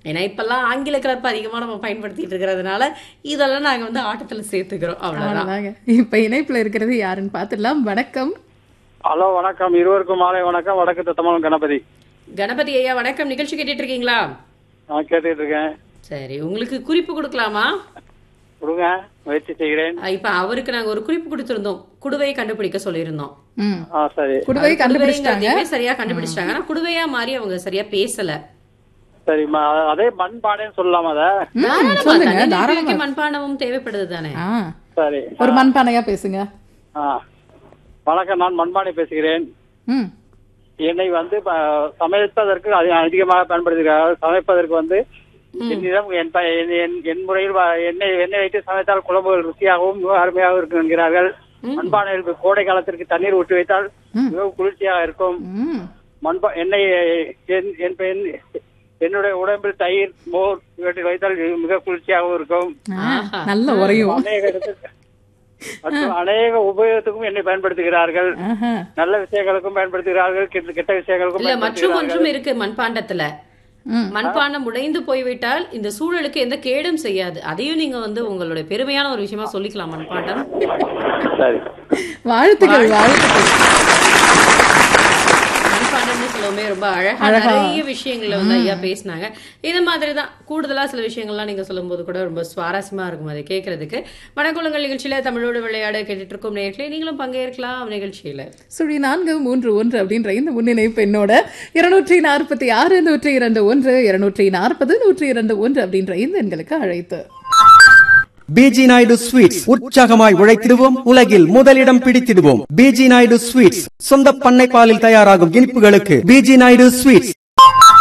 ஏன்னா இப்பெல்லாம் ஆங்கில கலப்பு அதிகமா நம்ம பயன்படுத்திட்டு இருக்கிறதுனால இதெல்லாம் நாங்க வந்து ஆட்டத்துல சேர்த்துக்கிறோம் அவ்வளவுதான் அவ்வளவுதாங்க இப்ப இணைப்புல இருக்கிறது யாருன்னு பாத்துடலாம் வணக்கம் ஹலோ வணக்கம் இருவருக்கும் மாலை வணக்கம் வடக்கு தத்தமலம் கணபதி கணபதி ஐயா வணக்கம் நிகழ்ச்சி கேட்டுட்டு இருக்கீங்களா நான் கேட்டுட்டு இருக்கேன் சரி உங்களுக்கு குறிப்பு கொடுக்கலாமா கொடுங்க முயற்சி செய்கிறேன் அஹ் இப்ப அவருக்கு நாங்க ஒரு குறிப்பு கொடுத்திருந்தோம் குடுவையை கண்டுபிடிக்க சொல்லியிருந்தோம் ம் ஆ சரி குடுவை அது கண்டுபிடிச்சிட்டாங்க குடுவைங்கிறதையுமே சரியா கண்டுபிடிச்சிட்டாங்க ஆனா குடுவையா மாறி அவங்க சரியா பேசல சரிம்மா அதே மண்பானைன்னு சொல்லலாம் அத தாராளமா, சொல்லுங்க, தண்ணீர் தாராளமா. குடிக்க மண்பானமும் தேவைப்படுது தானே ஆ சரி ஒரு மண்பானையா பேசுங்க ஆ வணக்கம் நான் மண்பானை பேசுகிறேன் ம் என்னை வந்து ப- சமைப்பதற்கு அதி- அதிகமாக பயன்படுத்துகிறார்கள் சமைப்பதற்கு வந்து என்னிடம் என் ப- என்- என்- என் முறையில் வ- எண்ணெய் எண்ணெய் வைத்து சமைத்தால் குழம்புகள் ருசியாகவும் மிக அருமையாக இருக்கும் என்கிறார்கள் மண்பானையில் கோடை காலத்திற்கு தண்ணீர் ஊற்றி வைத்தால் மிகவும் குளிர்ச்சியாக இருக்கும் ம் மண்பா எண்ணெய் என்- என் பெண் என்னுடைய உடம்பில் தயிர் மோர் இவற்றில் வைத்தால் இது மிக குளிர்ச்சியாகவும் இருக்கும் ஆ, நல்ல உரையும் அநேக இடத்துக்கு மற்றும் அநேக உபயோகத்துக்கும் எண்ணெய் பயன்படுத்துகிறார்கள் ஆஹா. நல்ல விஷயங்களுக்கும் பயன்படுத்துகிறார்கள் கெட்ட கெட்ட விஷயங்களுக்கும் இல்ல மற்றும் பயன்படுத்துகிறார்கள் ஒன்றும் இருக்கு மண்பாண்டத்துல ம். மண்பாண்டம் உடைந்து போய்விட்டால் இந்த சூழலுக்கு எந்த கேடும் செய்யாது அதையும் நீங்க வந்து உங்களுடைய பெருமையான ஒரு விஷயமா சொல்லிக்கலாம் மண்பாண்டம் சரி வாழ்த்துக்கள் வாழ்த்துக்கள் மண்பாண்டம்னு சொல்லவுமே ரொம்ப அழகா நிறைய விஷயங்களை வந்து ஐயா பேசினாங்க இந்த மாதிரி தான் கூடுதலா சில விஷயங்கள்லாம் நீங்க சொல்லும்போது கூட ரொம்ப சுவாரஸ்யமா இருக்கும் அதை கேட்கறதுக்கு வணக்கங்கள் நிகழ்ச்சியில தமிழோடு விளையாட கேட்டுட்டு இருக்கும் நேர்களே நீங்களும் பங்கேற்கலாம் நிகழ்ச்சியில சுழி நான்கு மூன்று ஒன்று அப்படின்ற இந்த முன்னிணைப்பு என்னோட இருநூற்றி நாற்பத்தி ஆறு நூற்றி இரண்டு ஒன்று இருநூற்றி நாற்பது நூற்றி இரண்டு ஒன்று அப்படின்ற இந்த எண்களுக்கு அழைத்து பிஜி நாயுடு ஸ்வீட்ஸ் உற்சாகமாய் உழைத்திடுவோம் உலகில் முதலிடம் பிடித்திடுவோம் பிஜி நாயுடு ஸ்வீட்ஸ் சொந்த பண்ணை பாலில் தயாராகும் இனிப்புகளுக்கு பிஜி நாயுடு ஸ்வீட்ஸ்